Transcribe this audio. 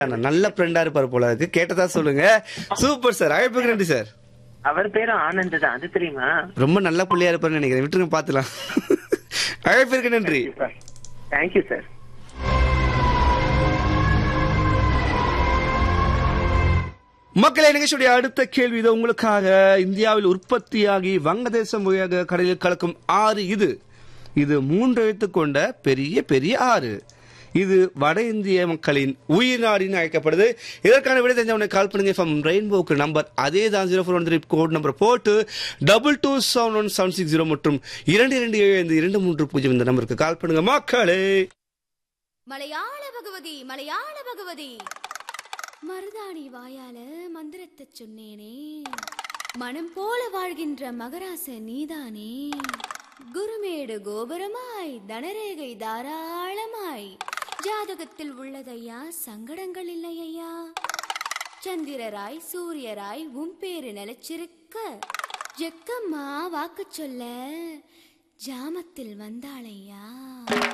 நல்ல ஃப்ரெண்டா இருப்பாரு போல இருக்கு கேட்டதா சொல்லுங்க சூப்பர் சார் அழைப்புக்கு நன்றி சார் அவர் பேரும் ஆனந்த் தான் அது தெரியுமா ரொம்ப நல்ல புள்ளையா இருப்பாருன்னு நினைக்கிறேன் விட்டுருங்க பாத்துலாம் அழைப்பிற்கு நன்றி தேங்க்யூ சார் மக்களை நிகழ்ச்சியுடைய அடுத்த கேள்வி இது உங்களுக்காக இந்தியாவில் உற்பத்தியாகி வங்கதேசம் வழியாக கடலில் கலக்கும் ஆறு இது இது மூன்று எழுத்து கொண்ட பெரிய பெரிய ஆறு இது வட இந்திய மக்களின் உயிர் நாடின்னு அழைக்கப்படுது இதற்கான விடை தெரிஞ்சவனை கால் பண்ணுங்க ஃப்ரம் ரெயின்போக்கு நம்பர் அதே தான் zero four one three code number போட்டு double two seven one seven six zero மற்றும் இரண்டு இரண்டு ஏழு ஐந்து இரண்டு மூன்று பூஜ்ஜியம் இந்த நம்பருக்கு கால் பண்ணுங்க மக்களே மலையாள பகவதி மலையாள பகவதி மருதாணி வாயால மந்திரத்தை சொன்னேனே மனம் போல வாழ்கின்ற மகராச நீதானே குருமேடு கோபுரமாய் தனரேகை தாராளமாய் ஜாதகத்தில் உள்ளதையா சங்கடங்கள் இல்லையா சந்திரராய் சூரியராய் உன் பேரு நிலைச்சிருக்க ஜெக்கம்மா வாக்கு சொல்ல ஜாமத்தில் வந்தாளையா